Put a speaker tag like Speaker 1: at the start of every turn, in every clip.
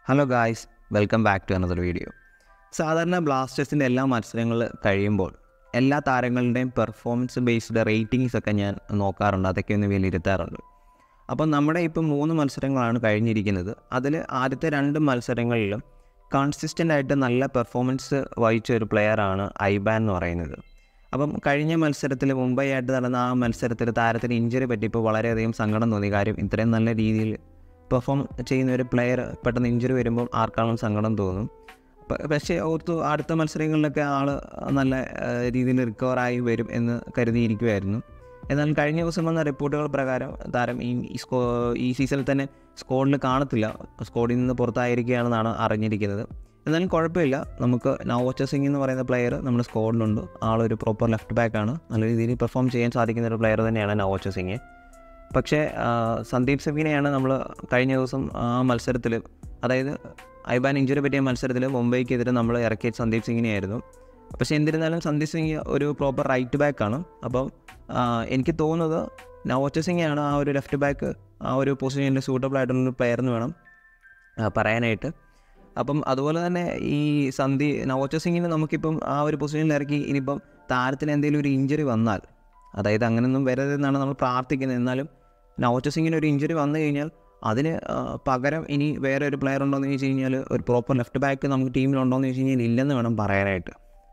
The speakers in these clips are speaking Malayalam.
Speaker 1: hello guys welcome back to another video സാധാരണ ബ്ലാസ്റ്റേഴ്സിൻ്റെ എല്ലാ മത്സരങ്ങൾ കഴിയുമ്പോൾ എല്ലാ താരങ്ങളുടെയും പെർഫോമൻസ് ബേസ്ഡ് റേറ്റിംഗ്സ് ഒക്കെ ഞാൻ നോക്കാറുണ്ട് അതൊക്കെ ഒന്ന് വിലയിരുത്താറുണ്ട് അപ്പം നമ്മുടെ ഇപ്പം മൂന്ന് മത്സരങ്ങളാണ് കഴിഞ്ഞിരിക്കുന്നത് അതിൽ ആദ്യത്തെ രണ്ട് മത്സരങ്ങളിലും കൺസിസ്റ്റൻ്റ് ആയിട്ട് നല്ല പെർഫോമൻസ് വഹിച്ച ഒരു പ്ലെയറാണ് ഐബാൻ എന്ന് പറയുന്നത് അപ്പം കഴിഞ്ഞ മത്സരത്തിൽ മുംബൈ ആയിട്ട് നടന്ന ആ മത്സരത്തിൽ താരത്തിന് ഇഞ്ചുറി പറ്റിയപ്പോൾ വളരെയധികം സങ്കടം തോന്നി കാര്യം ഇത്രയും നല്ല രീതിയിൽ പെർഫോം ചെയ്യുന്ന ഒരു പ്ലെയർ പെട്ടെന്ന് ഇഞ്ചുറി വരുമ്പോൾ ആർക്കാളും സങ്കടം തോന്നും പ- പക്ഷേ ഓർത്തു അടുത്ത മത്സരങ്ങളിലൊക്കെ ആൾ നല്ല ആ, രീതിയിൽ റിക്കവറായി വരും എന്ന് കരുതിയിരിക്കുമായിരുന്നു എന്നാൽ കഴിഞ്ഞ ദിവസം വന്ന റിപ്പോർട്ടുകൾ പ്രകാരം താരം ഈ ഈ സ്കോ ഈ സീസണിൽ തന്നെ സ്ക്വാഡിൽ കാണത്തില്ല സ്ക്വാഡിൽ നിന്ന് പുറത്തായിരിക്കുകയാണെന്നാണ് അറിഞ്ഞിരിക്കുന്നത് എന്നാലും കുഴപ്പമില്ല നമുക്ക് നവോച്ച സിംഗ് എന്ന് പറയുന്ന പ്ലെയർ നമ്മുടെ സ്ക്വാഡിലുണ്ട് ആളൊരു പ്രോപ്പർ ലെഫ്റ്റ് ബാക്കാണ് നല്ല രീതിയിൽ പെർഫോം ചെയ്യാൻ സാധിക്കുന്ന ഒരു പ്ലെയർ തന്നെയാണ് നവോച്ച സിംഗ് പക്ഷേ ആ, സന്ദീപ് സെമീനെയാണ് നമ്മൾ കഴിഞ്ഞ ദിവസം ആ മത്സരത്തിൽ അതായത് ഐബാൻ ഇഞ്ചുറി പറ്റിയ മത്സരത്തിൽ മുംബൈക്കെതിരെ നമ്മൾ ഇറക്കിയ സന്ദീപ് സിംഗിനെയായിരുന്നു പക്ഷേ എന്നിരുന്നാലും സന്ദീപ് സിംഗ് ഒരു പ്രോപ്പർ റൈറ്റ് ബാക്കാണ് അപ്പം ആ, എനിക്ക് തോന്നുന്നത് നവോച്ച സിംഗാണ് ആ ഒരു ലെഫ്റ്റ് ബാക്ക് ആ ഒരു പൊസിഷനിൽ സൂട്ടബിൾ ആയിട്ടുള്ള പ്ലെയർ എന്ന് വേണം ആ, പറയാനായിട്ട് അപ്പം അതുപോലെ തന്നെ ഈ സന്ധി നവോച്ച സിംഗിന് നമുക്കിപ്പം ആ ഒരു പൊസിഷനിൽ ഇറക്കി ഇനിയിപ്പം താരത്തിന് എന്തെങ്കിലും ഒരു ഇഞ്ചുറി വന്നാൽ അതായത് അങ്ങനെയൊന്നും വരരുതെന്നാണ് നമ്മൾ പ്രാർത്ഥിക്കുന്നത് എന്നാലും നവോച്ച സിംഗിന് ഒരു ഇഞ്ചുറി വന്നു കഴിഞ്ഞാൽ അതിന് ആ, പകരം ഇനി വേറെ ഒരു പ്ലെയർ ഉണ്ടോ എന്ന് ചോദിച്ചു കഴിഞ്ഞാൽ ഒരു പ്രോപ്പർ ലെഫ്റ്റ് ബാക്ക് നമുക്ക് ടീമിലുണ്ടോ എന്ന് ചോദിച്ചു കഴിഞ്ഞാൽ ഇല്ലെന്ന് വേണം പറയാനായിട്ട്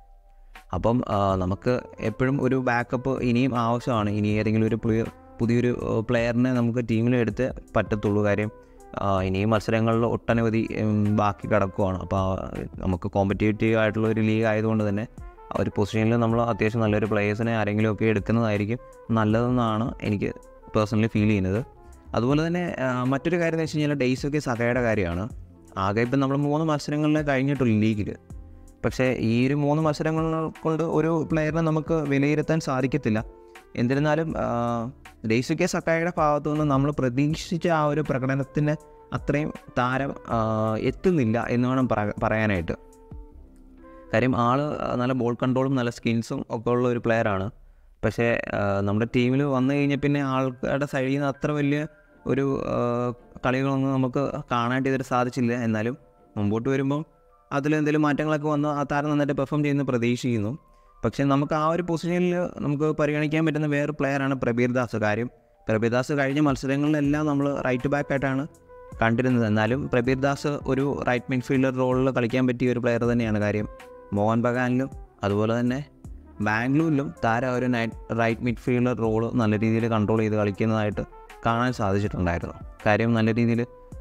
Speaker 1: അപ്പം ആ, നമുക്ക് എപ്പോഴും ഒരു ബാക്കപ്പ് ഇനിയും ആവശ്യമാണ് ഇനി ഏതെങ്കിലും ഒരു പ്ലെയർ പുതിയൊരു പ്ലെയറിനെ നമുക്ക് ടീമിൽ എടുത്ത് പറ്റത്തുള്ളൂ കാര്യം ആ, ഇനിയും മത്സരങ്ങളിൽ ഒട്ടനവധി ഉം, ബാക്കി കിടക്കുവാണ് അപ്പോൾ ആ, നമുക്ക് കോമ്പറ്റേറ്റീവ് ആയിട്ടുള്ള ഒരു ലീഗ് ആയതുകൊണ്ട് തന്നെ ആ ഒരു പൊസിഷനിൽ നമ്മൾ അത്യാവശ്യം നല്ലൊരു പ്ലേയേഴ്സിനെ ആരെങ്കിലുമൊക്കെ എടുക്കുന്നതായിരിക്കും നല്ലതെന്നാണ് എനിക്ക് പേഴ്സണലി ഫീൽ ചെയ്യുന്നത് അതുപോലെ തന്നെ ആ, മറ്റൊരു കാര്യം എന്ന് വെച്ച് കഴിഞ്ഞാൽ ഡെയ്സൊക്കെ സകയുടെ കാര്യമാണ് ആകെ ഇപ്പം നമ്മൾ മൂന്ന് മത്സരങ്ങളിലെ കഴിഞ്ഞിട്ടുള്ളൂ ലീഗിൽ പക്ഷേ ഈ ഒരു മൂന്ന് മത്സരങ്ങൾ കൊണ്ട് ഒരു പ്ലെയറിനെ നമുക്ക് വിലയിരുത്താൻ സാധിക്കത്തില്ല എന്നിരുന്നാലും ഡെയ്സുക്കെ സക്കായുടെ ഭാഗത്തു നിന്ന് നമ്മൾ പ്രതീക്ഷിച്ച ആ ഒരു പ്രകടനത്തിന് അത്രയും താരം ആ, എത്തുന്നില്ല എന്ന് വേണം പറ- പറയാനായിട്ട് കാര്യം ആൾ നല്ല ബോൾ കൺട്രോളും നല്ല സ്കിൽസും ഒക്കെ ഉള്ള ഒരു പ്ലെയറാണ് പക്ഷേ ആ, നമ്മുടെ ടീമിൽ വന്നു കഴിഞ്ഞാൽ പിന്നെ ആൾക്കാരുടെ സൈഡിൽ നിന്ന് അത്ര വലിയ ഒരു ആ, കളികളൊന്നും നമുക്ക് കാണാനായിട്ട് ഇതുവരെ സാധിച്ചില്ല എന്നാലും മുമ്പോട്ട് വരുമ്പോൾ അതിലെന്തെങ്കിലും മാറ്റങ്ങളൊക്കെ വന്ന് ആ താരം നന്നായിട്ട് പെർഫോം ചെയ്യുന്ന പ്രതീക്ഷിക്കുന്നു പക്ഷേ നമുക്ക് ആ ഒരു പൊസിഷനിൽ നമുക്ക് പരിഗണിക്കാൻ പറ്റുന്ന വേറെ പ്ലെയറാണ് പ്രബീർ ദാസ് കാര്യം പ്രബീർ ദാസ് കഴിഞ്ഞ മത്സരങ്ങളിലെല്ലാം നമ്മൾ റൈറ്റ് ബാക്ക് ആയിട്ടാണ് കണ്ടിരുന്നത് എന്നാലും പ്രബീർ ദാസ് ഒരു റൈറ്റ് മിഡ്ഫീൽഡർ റോളിൽ കളിക്കാൻ പറ്റിയ ഒരു പ്ലെയർ തന്നെയാണ് കാര്യം മോഹൻ ബഗാനിലും അതുപോലെ തന്നെ ബാംഗ്ലൂരിലും താരം ഒരു നൈറ്റ് റൈറ്റ് മിഡ്ഫീൽഡർ റോള് നല്ല രീതിയിൽ കൺട്രോൾ ചെയ്ത് കളിക്കുന്നതായിട്ട് കാണാൻ സാധിച്ചിട്ടുണ്ടായിരുന്നു കാര്യം നല്ല രീതിയിൽ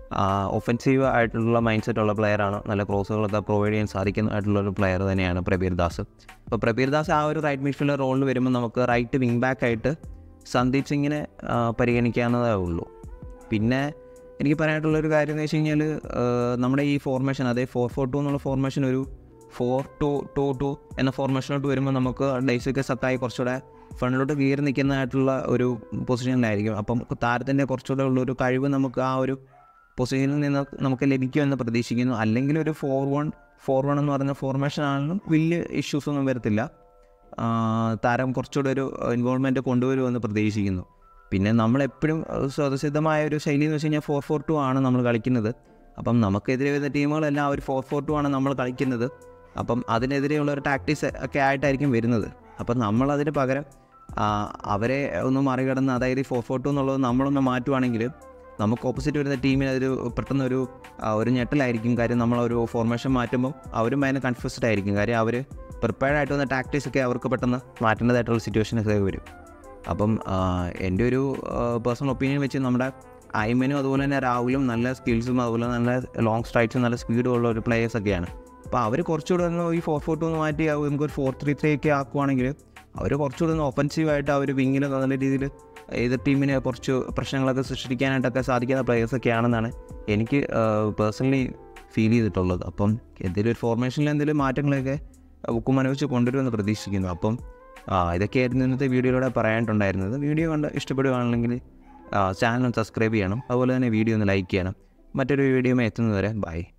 Speaker 1: ഒഫൻസീവ് ആയിട്ടുള്ള മൈൻഡ് സെറ്റ് ഉള്ള പ്ലെയറാണ് നല്ല ക്രോസുകളൊക്കെ പ്രൊവൈഡ് ചെയ്യാൻ സാധിക്കുന്നതായിട്ടുള്ള ഒരു പ്ലെയർ തന്നെയാണ് പ്രബീർ ദാസ് അപ്പോൾ പ്രബീർ ദാസ് ആ ഒരു റൈറ്റ് മിഡ്ഫീൽഡർ റോളിൽ വരുമ്പോൾ നമുക്ക് റൈറ്റ് വിങ് ബാക്ക് ആയിട്ട് സന്ദീപ് സിംഗിനെ ആ, പരിഗണിക്കാവുന്നതേ ഉള്ളൂ പിന്നെ എനിക്ക് പറയാനായിട്ടുള്ളൊരു കാര്യം എന്ന് വെച്ച് കഴിഞ്ഞാൽ നമ്മുടെ ഈ ഫോർമേഷൻ അതേ ഫോർ ഫോർ ടു എന്നുള്ള ഫോർമേഷൻ ഒരു ഫോർ ടു ടു ടു എന്ന ഫോർമേഷനിലോട്ട് വരുമ്പോൾ നമുക്ക് ഡൈസൊക്കെ സത്തായി കുറച്ചുകൂടെ ഫ്രണ്ടിലോട്ട് കയറി നിൽക്കുന്നതായിട്ടുള്ള ഒരു പൊസിഷനിലായിരിക്കും അപ്പം താരത്തിൻ്റെ കുറച്ചുകൂടെ ഉള്ളൊരു കഴിവ് നമുക്ക് ആ ഒരു പൊസിഷനിൽ നിന്ന് നമുക്ക് ലഭിക്കുമെന്ന് പ്രതീക്ഷിക്കുന്നു അല്ലെങ്കിൽ ഒരു ഫോർ വൺ ഫോർ വൺ എന്ന് പറയുന്ന ഫോർമേഷൻ ആണെങ്കിലും വലിയ ഇഷ്യൂസ് ഒന്നും വരത്തില്ല ആ, താരം കുറച്ചുകൂടെ ഒരു ഇൻവോൾവ്മെൻറ്റ് കൊണ്ടുവരുമെന്ന് പ്രതീക്ഷിക്കുന്നു പിന്നെ നമ്മളെപ്പോഴും ഏഹ്, സ്വതസിദ്ധമായ ഒരു ശൈലി എന്ന് വെച്ച് കഴിഞ്ഞാൽ ഫോർ ഫോർ ടു ആണ് നമ്മൾ കളിക്കുന്നത് അപ്പം നമുക്കെതിരെ വരുന്ന ടീമുകളെല്ലാം ഒരു ഫോർ ഫോർ ടു ആണ് നമ്മൾ കളിക്കുന്നത് അപ്പം അതിനെതിരെയുള്ള ഒരു ടാക്ടിക്സ് ഒക്കെ ആയിട്ടായിരിക്കും വരുന്നത് അപ്പം നമ്മളതിന് പകരം ആ, അവരെ ഒന്ന് മറികടന്ന് അതായത് ഫോർ ഫോർ ടു എന്നുള്ളത് നമ്മളൊന്ന് മാറ്റുവാണെങ്കിൽ നമുക്ക് ഓപ്പോസിറ്റ് വരുന്ന ടീമിന് അതൊരു പെട്ടെന്നൊരു ആ, ഒരു ഞെട്ടലായിരിക്കും കാര്യം നമ്മളൊരു ഫോർമേഷൻ മാറ്റുമ്പോൾ അവരും അതിന് കൺഫ്യൂസ്ഡ് ആയിരിക്കും കാര്യം അവർ പ്രിപ്പയർഡ് ആയിട്ട് വന്ന ടാക്ടിക്സ് ഒക്കെ അവർക്ക് പെട്ടെന്ന് മാറ്റേണ്ടതായിട്ടുള്ള സിറ്റുവേഷനൊക്കെ വരും അപ്പം ആ, എൻ്റെ ഒരു പേഴ്സണൽ ഒപ്പീനിയൻ വെച്ച് നമ്മുടെ ഐമനും അതുപോലെ തന്നെ രാഹുലും നല്ല സ്കിൽസും അതുപോലെ നല്ല ലോങ് സ്ട്രൈക്സും നല്ല സ്പീഡും ഉള്ള ഒരു പ്ലേയേഴ്സ് ഒക്കെയാണ് അപ്പോൾ അവർ കുറച്ചുകൂടെ ഒന്ന് ഈ ഫോർ ഫോർ ടു ഒന്ന് മാറ്റി ആ നമുക്കൊരു ഫോർ ത്രീ ത്രീ ഒക്കെ ആക്കുവാണെങ്കിൽ അവർ കുറച്ചുകൂടെ ഒന്ന് ഒഫൻസീവായിട്ട് ആ ഒരു വിങ്ങിൽ നല്ല രീതിയിൽ ഏത് ടീമിന് കുറച്ച് പ്രശ്നങ്ങളൊക്കെ സൃഷ്ടിക്കാനായിട്ടൊക്കെ സാധിക്കുന്ന പ്ലേയേഴ്സൊക്കെ ആണെന്നാണ് എനിക്ക് പേഴ്സണലി ഫീൽ ചെയ്തിട്ടുള്ളത് അപ്പം എന്തെങ്കിലും ഒരു ഫോർമേഷനിൽ എന്തെങ്കിലും മാറ്റങ്ങളൊക്കെ ബുക്കും മനോവിച്ച് കൊണ്ടുവരുമെന്ന് പ്രതീക്ഷിക്കുന്നു അപ്പം ആ, ഇതൊക്കെയായിരുന്നു ഇന്നത്തെ വീഡിയോയിലൂടെ പറയാനായിട്ടുണ്ടായിരുന്നത് വീഡിയോ കണ്ട് ഇഷ്ടപ്പെടുകയാണെങ്കിൽ ചാനൽ സബ്സ്ക്രൈബ് ചെയ്യണം അതുപോലെ തന്നെ വീഡിയോ ഒന്ന് ലൈക്ക് ചെയ്യണം മറ്റൊരു വീഡിയോ എത്തുന്നതുവരെ ബൈ